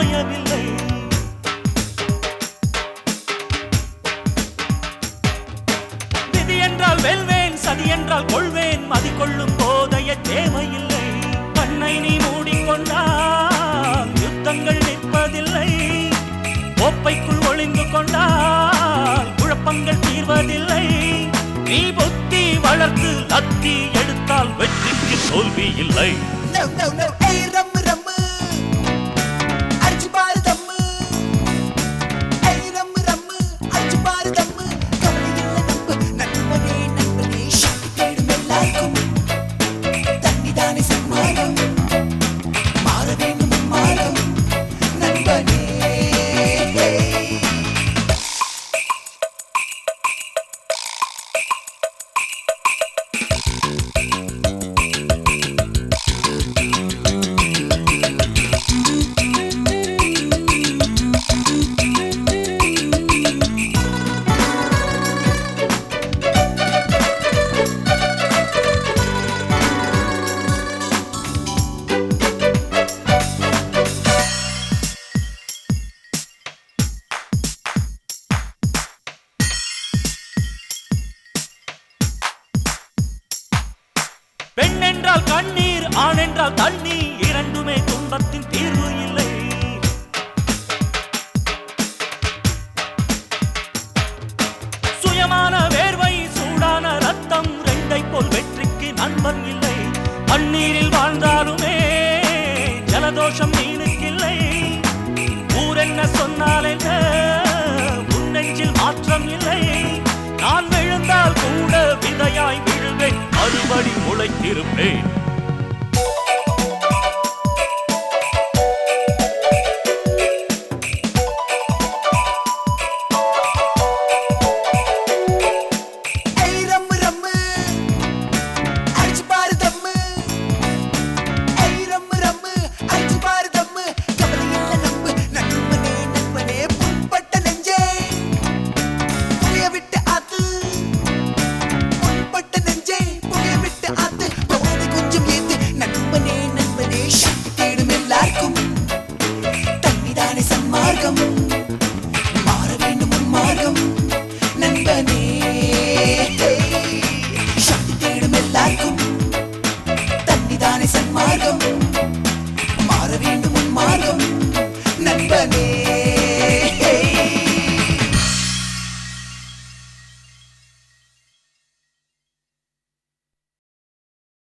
மாயமில்லை விதி என்றால் வெல்வேன் சதி என்றால் கொள்வேன் மதி கொள்ளும் போதைய தேவையில்லை கண்ணை நீ மூடிக்கொண்டால் யுத்தங்கள் நிற்பதில்லை கோப்பைக்குள் ஒளிந்து கொண்டால் குழப்பங்கள் தீர்வதில்லை நீ புத்தி வளர்த்து லத்தி எடுத்தால் வெற்றிக்கு தோல்வி இல்லை No, no, no, ஏய் ரம்மு ரம்மு அடிச்சு பாரு தம்மு ஏய் ரம்மு ரம்மு அடிச்சு பாரு தம்மு கவலை இல்ல நம்பு நண்பனே நண்பனே ஷாக்கு தேடும் எல்லாருக்கும் தண்ணிதானே சம்மானம் மாற வேண்டும் மாறம் நண்பனே பெண் என்றால் கண்ணீர் ஆண் என்றால் தண்ணீர் இரண்டுமே துன்பத்தின் தீர்வு இல்லை சுயமான வேர்வை சூடான ரத்தம் ரெண்டை போல் வெற்றிக்கு நண்பன் இல்லை தண்ணீரில் வாழ்ந்தாலுமே ஜலதோஷம் மீனுக்கில்லை ஊர் என்ன சொன்னால் என்ன உன் நெஞ்சில் மாற்றம் இல்லை நான் விழுந்தால் கூட விதையாய் விழுவேன் மறுபடி முளைத்திருப்பேன்